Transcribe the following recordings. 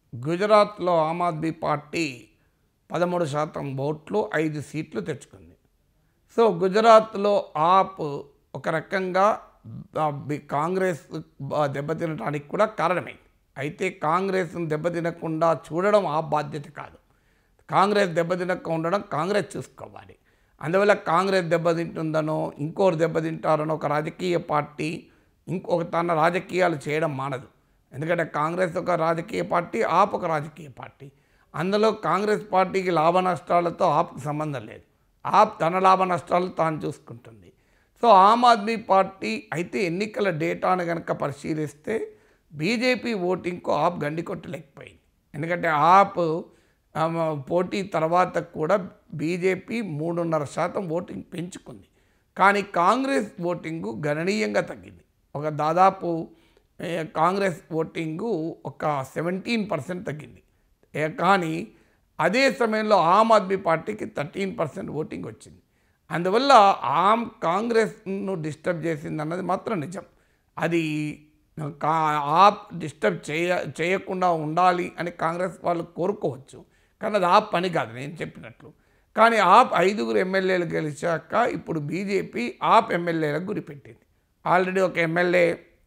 గుజరాత్లో ఆమ్ ఆద్మీ పార్టీ పదమూడు శాతం ఓట్లు ఐదు సీట్లు తెచ్చుకుంది సో గుజరాత్లో ఆప్ ఒక రకంగా ఆ, బి- కాంగ్రెస్ ఆ, దెబ్బతినడానికి కూడా కారణమైంది అయితే కాంగ్రెస్ను దెబ్బతినకుండా చూడడం ఆ బాధ్యత కాదు కాంగ్రెస్ దెబ్బతినక ఉండడం కాంగ్రెస్ చూసుకోవాలి అందువల్ల కాంగ్రెస్ దెబ్బతింటుందనో ఇంకోరు దెబ్బతింటారనో ఒక రాజకీయ పార్టీ ఇంకొక తన రాజకీయాలు చేయడం మానదు ఎందుకంటే కాంగ్రెస్ ఒక రాజకీయ పార్టీ ఆప్ ఒక రాజకీయ పార్టీ అందులో కాంగ్రెస్ పార్టీకి లాభ నష్టాలతో ఆప్కి సంబంధం లేదు ఆప్ తన లాభ నష్టాలు తాను చూసుకుంటుంది సో ఆమ్ ఆద్మీ పార్టీ అయితే ఎన్నికల డేటాను కనుక పరిశీలిస్తే బీజేపీ ఓటింగ్కు ఆప్ గండి కొట్టలేకపోయింది ఎందుకంటే ఆప్ ఆ, పోటీ తర్వాత కూడా బీజేపీ మూడున్నర శాతం ఓటింగ్ పెంచుకుంది కానీ కాంగ్రెస్ ఓటింగు గణనీయంగా తగ్గింది ఒక దాదాపు ఏ, కాంగ్రెస్ ఓటింగు ఒక సెవెంటీన్ పర్సెంట్ తగ్గింది ఏ, కానీ అదే సమయంలో ఆమ్ ఆద్మీ పార్టీకి థర్టీన్ పర్సెంట్ ఓటింగ్ వచ్చింది అందువల్ల ఆమ్ కాంగ్రెస్ను డిస్టర్బ్ చేసింది అన్నది మాత్రం నిజం అది కా ఆప్ డిస్టర్బ్ చేయ చేయకుండా ఉండాలి అని కాంగ్రెస్ వాళ్ళు కోరుకోవచ్చు కానీ అది ఆప్ పని కాదు నేను చెప్పినట్లు కానీ ఆప్ ఐదుగురు ఎమ్మెల్యేలు గెలిచాక ఇప్పుడు బీజేపీ ఆప్ ఎమ్మెల్యేలకు గురిపెట్టింది ఆల్రెడీ ఒక ఎమ్మెల్యే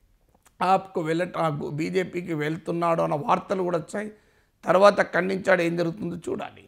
ఆప్కు వెళ్ళట బీజేపీకి వెళ్తున్నాడు అన్న వార్తలు కూడా వచ్చాయి తర్వాత ఖండించాడు ఏం జరుగుతుందో చూడాలి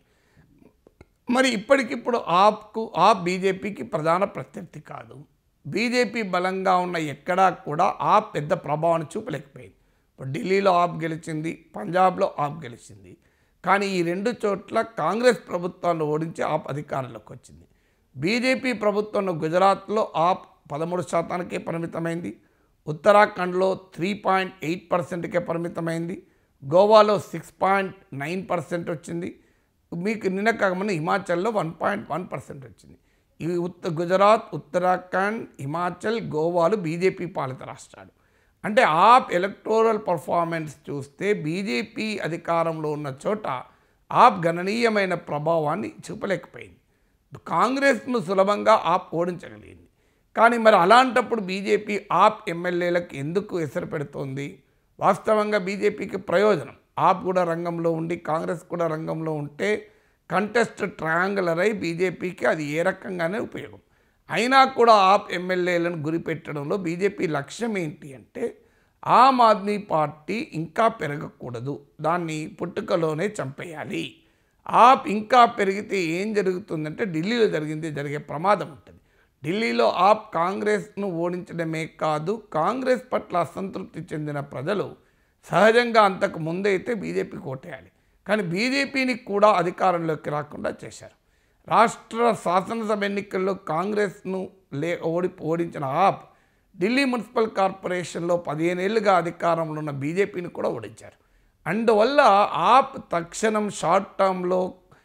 మరి ఇప్పటికిప్పుడు ఆప్కు ఆప్ బీజేపీకి ప్రధాన ప్రత్యర్థి కాదు బీజేపీ బలంగా ఉన్న ఎక్కడా కూడా ఆప్ పెద్ద ప్రభావాన్ని చూపలేకపోయింది ఇప్పుడు ఢిల్లీలో ఆప్ గెలిచింది పంజాబ్లో ఆప్ గెలిచింది కానీ ఈ రెండు చోట్ల కాంగ్రెస్ ప్రభుత్వాన్ని ఓడించి ఆప్ అధికారంలోకి వచ్చింది బీజేపీ ప్రభుత్వం గుజరాత్లో ఆప్ పదమూడు శాతానికే పరిమితమైంది ఉత్తరాఖండ్లో త్రీ పాయింట్ ఎయిట్ పర్సెంట్కే పరిమితమైంది గోవాలో సిక్స్ పాయింట్ నైన్ పర్సెంట్ వచ్చింది మీకు నిన్న కాకముందు హిమాచల్లో వన్ పాయింట్ వన్ పర్సెంట్ వచ్చింది ఈ ఉత్త గుజరాత్ ఉత్తరాఖండ్ హిమాచల్ గోవాలు బీజేపీ పాలిత రాష్ట్రాలు అంటే ఆప్ ఎలక్టోరల్ పర్ఫార్మెన్స్ చూస్తే బీజేపీ అధికారంలో ఉన్న చోట ఆప్ గణనీయమైన ప్రభావాన్ని చూపలేకపోయింది కాంగ్రెస్ను సులభంగా ఆప్ ఓడించగలిగింది కానీ మరి అలాంటప్పుడు బీజేపీ ఆప్ ఎమ్మెల్యేలకు ఎందుకు ఎసరు పెడుతోంది వాస్తవంగా బీజేపీకి ప్రయోజనం ఆప్ కూడా రంగంలో ఉండి కాంగ్రెస్ కూడా రంగంలో ఉంటే కంటెస్ట్ ట్రయాంగులర్ అయి బీజేపీకి అది ఏ రకంగానే ఉపయోగం అయినా కూడా ఆప్ ఎమ్మెల్యేలను గురిపెట్టడంలో బీజేపీ లక్ష్యం ఏంటి అంటే ఆమ్ ఆద్మీ పార్టీ ఇంకా పెరగకూడదు దాన్ని పుట్టుకలోనే చంపేయాలి ఆప్ ఇంకా పెరిగితే ఏం జరుగుతుందంటే ఢిల్లీలో జరిగింది జరిగే ప్రమాదం ఉంటుంది ఢిల్లీలో ఆప్ కాంగ్రెస్ను ఓడించడమే కాదు కాంగ్రెస్ పట్ల అసంతృప్తి చెందిన ప్రజలు సహజంగా అంతకు ముందైతే బీజేపీకి ఓటేయాలి కానీ బీజేపీని కూడా అధికారంలోకి రాకుండా చేశారు రాష్ట్ర శాసనసభ ఎన్నికల్లో కాంగ్రెస్ను లే ఓడి ఓడించిన ఆప్ ఢిల్లీ మున్సిపల్ కార్పొరేషన్లో పదిహేనేళ్లుగా అధికారంలో ఉన్న బీజేపీని కూడా ఓడించారు అందువల్ల ఆప్ తక్షణం షార్ట్ టర్మ్లో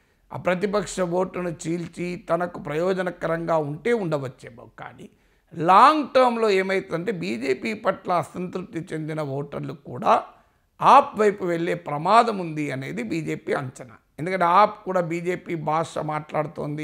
ఆ ప్రతిపక్ష ఓటును చీల్చి తనకు ప్రయోజనకరంగా ఉంటే ఉండవచ్చేమో కానీ లాంగ్ టర్మ్లో ఏమవుతుందంటే బీజేపీ పట్ల అసంతృప్తి చెందిన ఓటర్లు కూడా ఆప్ వైపు వెళ్ళే ప్రమాదం ఉంది అనేది బీజేపీ అంచనా ఎందుకంటే ఆప్ కూడా బీజేపీ భాష మాట్లాడుతోంది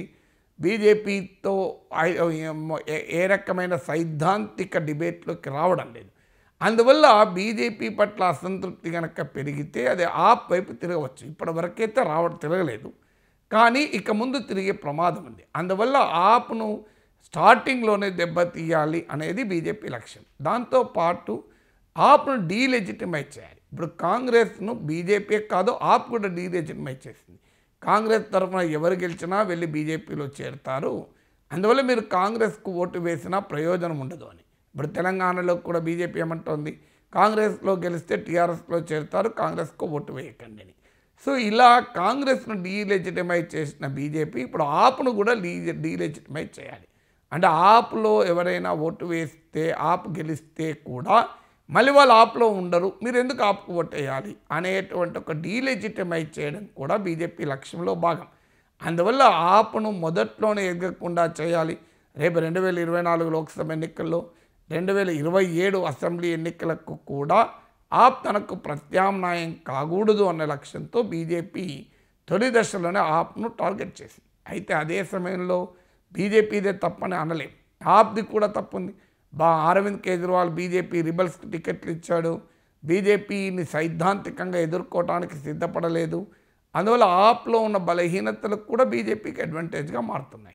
బీజేపీతో ఐ- ఏ- ఏ రకమైన సైద్ధాంతిక డిబేట్లోకి రావడం లేదు అందువల్ల బీజేపీ పట్ల అసంతృప్తి కనుక పెరిగితే అది ఆప్ వైపు తిరగవచ్చు ఇప్పటి వరకైతే రావడం తిరగలేదు కానీ ఇక ముందు తిరిగే ప్రమాదం ఉంది అందువల్ల ఆప్ను స్టార్టింగ్లోనే దెబ్బతీయాలి అనేది బీజేపీ లక్ష్యం దాంతోపాటు ఆప్ను డీలెజిటిమైజ్ చేయాలి ఇప్పుడు కాంగ్రెస్ను బీజేపీ కాదు ఆప్ కూడా డీలెజిటిమైజ్ చేసింది కాంగ్రెస్ తరఫున ఎవరు గెలిచినా వెళ్ళి బీజేపీలో చేరుతారు అందువల్ల మీరు కాంగ్రెస్కు ఓటు వేసినా ప్రయోజనం ఉండదు అని ఇప్పుడు తెలంగాణలో కూడా బీజేపీ ఏమంటోంది కాంగ్రెస్లో గెలిస్తే టీఆర్ఎస్లో చేరుతారు కాంగ్రెస్కు ఓటు వేయకండి అని సో ఇలా కాంగ్రెస్ను డీలెజిటిమైజ్ చేసిన బీజేపీ ఇప్పుడు ఆప్ను కూడా డీ డీలెజిటిమైజ్ చేయాలి అంటే ఆప్లో ఎవరైనా ఓటు వేస్తే ఆప్ గెలిస్తే కూడా మళ్ళీ వాళ్ళు ఆప్లో ఉండరు మీరు ఎందుకు ఆప్కు ఓటేయాలి అనేటువంటి ఒక డీలెజిటిమైజ్ చేయడం కూడా బీజేపీ లక్ష్యంలో భాగం అందువల్ల ఆప్ను మొదట్లోనే ఎదగకుండా చేయాలి రేపు రెండు వేల ఇరవై నాలుగు లోక్సభ ఎన్నికల్లో రెండు వేల ఇరవై ఏడు అసెంబ్లీ ఎన్నికలకు కూడా ఆప్ తనకు ప్రత్యామ్నాయం కాకూడదు అనే లక్ష్యంతో బీజేపీ తొలి దశలోనే ఆప్ను టార్గెట్ చేసింది అయితే అదే సమయంలో బీజేపీదే తప్పని అనలేం ఆప్ది కూడా తప్పుంది బా అరవింద్ కేజ్రీవాల్ బీజేపీ రిబల్స్కి టికెట్లు ఇచ్చాడు బీజేపీని సైద్ధాంతికంగా ఎదుర్కోవడానికి సిద్ధపడలేదు అందువల్ల ఆప్లో ఉన్న బలహీనతలు కూడా బీజేపీకి అడ్వాంటేజ్గా మారుతున్నాయి